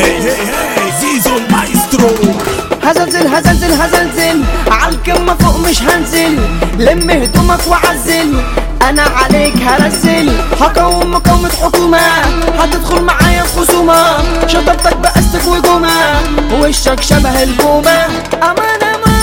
هي هي هي زيزو المايسترو هزلزل هزلزل هزلزل عالكمة فوق مش هنزل لم هدومك وعزل انا عليك هرزل هقوم مقاومة حكومة هتدخل معايا في خصومة شطبتك بأستك وجومة وشك شبه الكومة امان امان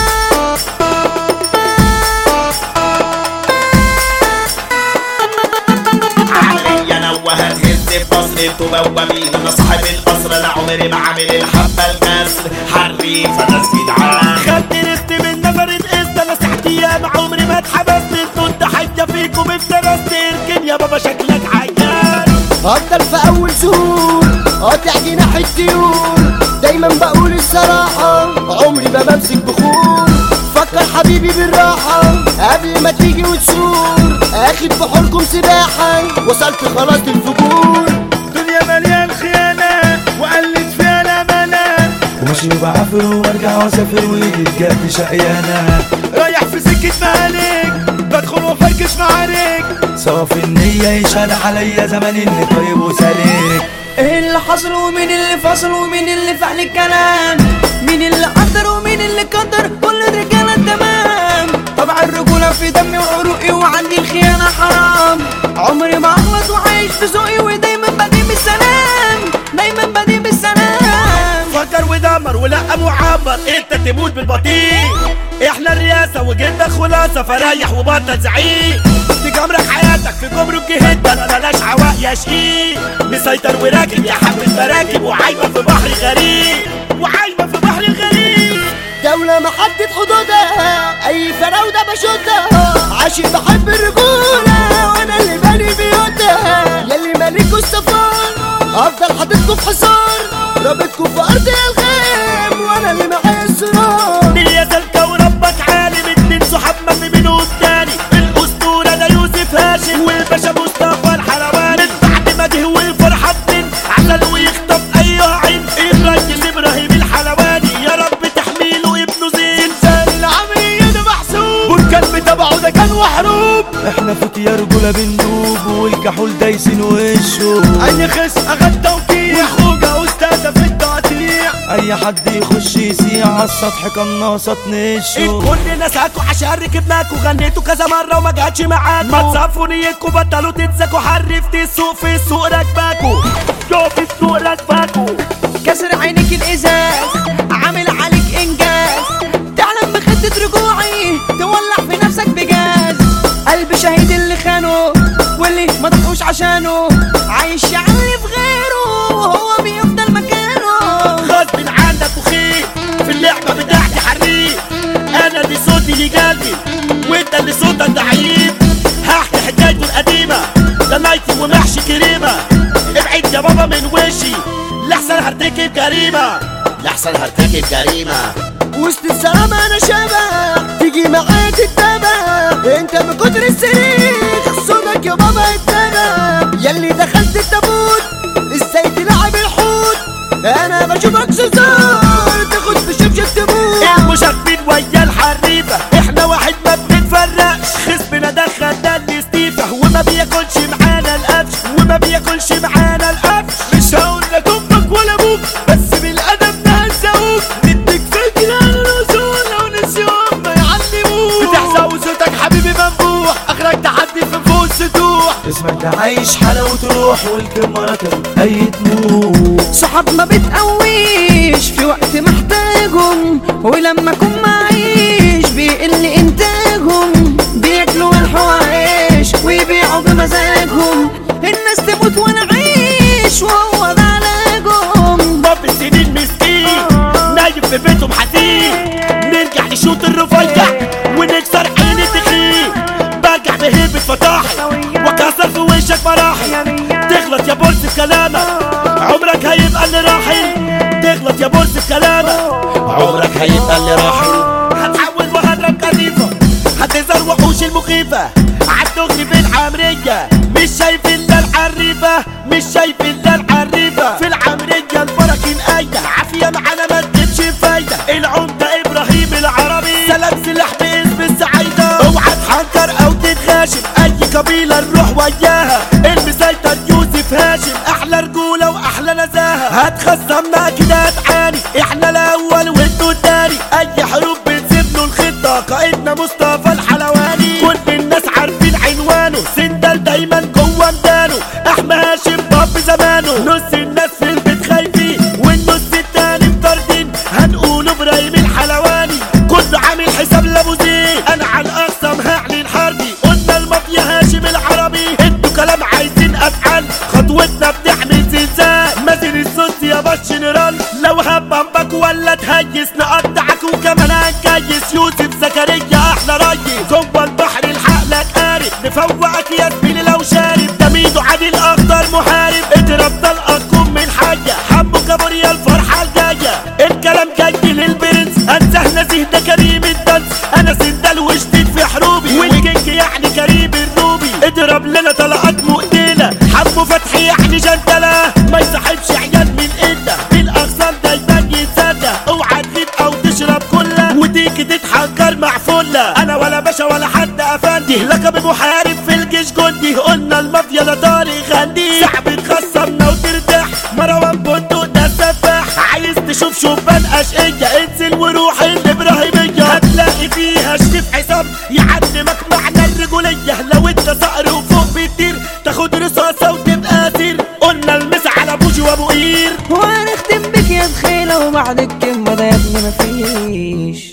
علي انا وهتهز في مصر انتوا بوابين انا صاحب القصر انا عمري ما عامل الحبه الكسر حريف انا جدعان خدت رست من نفرة قست انا سحت ايام عمري ما اتحبست انتوا التحية فيكم افترست اركن يا بابا شكلك عيان افضل في اول شهور قاطع جناح الطيور دايما بقول الصراحة عمري ما بمسك بخور فكر حبيبي بالراحة قبل ما تيجي وتشور اخد في حوركم سباحة وصلت خلاص للفجور دنيا مليان خيانة وقلت فيها الامانة وماشي وبعافر وارجع واسافر وايدي بجد شقيانة رايح في سكة مهالك بدخل وفركش معارك صافي النية يشهد عليا زمان اني طيب وسليك ايه اللي حصل ومين اللي فصل ومين اللي فعل الكلام مين اللي قدر ومين اللي قدر كل الرجالة تمام طبعا الرجولة في دمي وعروقي وعندي الخيانة حرام عمري ما اغلط وعايش في ذوقي ودايما بدي بالسلام دايما بدي بالسلام فكر ودمر ولا معمر انت تموت بالبطيء احنا الرئاسة وجدك خلاصة فريح وبطل زعيق تجمرك حياتك في جمرك جهدا ما بلاش عواق يا شقيق مسيطر وراكب يا حبة مراكب وعايمة في بحر غريب وعايمة في بحر غريب دولة محدد حدودها أي فراودة بشوتها عاشق بحب الرجولة وأنا اللي باني بيوتها يلي مالكوا السفار أفضل حاططكوا في حصار رابطكوا في أرض الغيم وأنا اللي معايا السرار يا سلكة وربك عالم اتنين صحاب مبني منهم تاني الأسطورة ده يوسف هاشم والباشا مصطفى الحلواني من بعد ما جه والفرحة اتنين عسل ويخطف أيها عين الريس إبراهيم الحلواني يا رب تحميله ابنه زين زلزال العملية ده محسوب والكلب تبعه ده كان محروب احنا فوت يا رجولة بندوب والكحول دايسين وشه أي خس أخد توكيل والخوجة أستاذة في التقطيع اي حد يخش يسيع على السطح قناصة تنشه كل ناساكوا عشان ركبناكوا غنيتوا كذا مرة وما جاتش معاكوا ما تصفوا نيتكوا بطلوا تتزكوا حرفت السوق في السوق راكباكوا جو في السوق راكباكوا كسر عينك الإزاز عامل عليك إنجاز تعلم بخطة رجوعي تولع في نفسك بجاز قلب شهيد اللي خانه واللي ما ضحوش عشانه عايش يعلي في غيره وهو بيفضل مكانه غصب عنك وخير في اللعبة بتاعتي حريف أنا اللي صوتي لي قلبي وأنت اللي صوتك ضعيف هحكي حكايته القديمة ده نايتي ومحشي كريمة ابعد يا بابا من وشي لحسن هرتكب جريمة لحسن هرتكب جريمه وسط السلامة أنا شبه تيجي معاك تتابع أنت من كتر السرير صوتك يا بابا اتبع يلي دخلت التابوت ازاي تلعب الحوت أنا بشوفك سوسار تاخد في شبشب تموت المشاغبين ويا الحريفة احنا واحد ما بنتفرقش خصمنا ده خدان ستيفة وما بياكلش معانا القفش وما بياكلش معانا القفش مش هقول لك امك ولا ابوك بس بالادب نهزقوك نديك فكرة عن الاصول لو نسيهم ما يعلموك بتحزق وصوتك حبيبي منبوح اخرك تحدي في فوق السطوح اسمك ده عايش حلاوة روح والكلمة ركب اي طموح صحاب ما بتقويش في وقت محتاجهم ولما اكون معيش بيقل انتاجهم بياكلوا ملح عيش ويبيعوا بمزاجهم الناس تموت وانا عيش وهو ده علاجهم باب السنين مسكين نايم في بيتهم حزين نرجع نشوط الرفيع ونكسر عين الدخيل برجع بهيبة فطاحل وكسر في وشك مراحل تغلط يا بولس في كلامك عمرك هيبقى اللي راحل تغلط يا بولس في كلامك عمرك هيبقى اللي راحل هتحول وهضرب كثيفة هتظهر وحوش المخيفة عالدغري بالعمرية مش شايف الا الحريفة مش شايف الا الحريفة في العمرية البركة الآية عافية معانا ما تجيبش فايدة العمدة إبراهيم العربي سلام سلاح باسم السعيدة اوعى تحنكر أو تتغاشم أي قبيلة نروح وياها المسيطر يوسف هاشم أحلى رجولة وأحلى نزاهة هتخصمنا كده هتعاني احنا الاول وانتوا التاني اي حروب بنسيب له الخطه قائدنا مصطفى الحلواني كل الناس عارفين عنوانه سندل دايما جوه مدانه احمد هاشم باب زمانه نص الناس في البيت خايفين والنص التاني مطاردين هنقول ابراهيم الحلواني كله عامل حساب لابو زيد انا على الاقسم هعلن حربي قلنا المافيا هاشم العربي انتوا كلام عايزين افعال خطوتنا بتعمل زلزال مازن الصوت يا باش جنرال لو هبمبك ولا تهيس نقطعك وكمان هنكيس يوسف زكريا احلى ريس جوه البحر الحق لك قارب نفوقك يا زميلي لو شارب ده ميدو عادل اخضر محارب اضرب طلقكم من حاجه حمو كابوريا الفرحه الجايه الكلام جاي للبرنس انساه نزيه ده كريم الدنس انا سندال وجديد في حروبي والكينج يعني كريم الروبي اضرب لنا طلقات مقتله حمو فتحي يعني جندله ما يصاحبش عيال من ايده بالاقسام دايما يتصدى اوعى تغيب او تشرب كلها وتيجي تتحجر مع فله انا ولا باشا ولا حد افندي لقب محارب في الجيش جندي قلنا المافيا ده طارق غندي صعب تخصمنا وترتاح مروان بندق ده سفاح عايز تشوف شبان اشقية انزل وروح الابراهيمية هتلاقي فيها شريف عصام يعلمك معنى الرجولية لو انت صقر وفوق بتطير تاخد رصاصة وتبقى اسير قلنا المس على بوجي وابو قير وهنختم بك يا دخيلة وبعد الكلمة ده يا ابني مفيش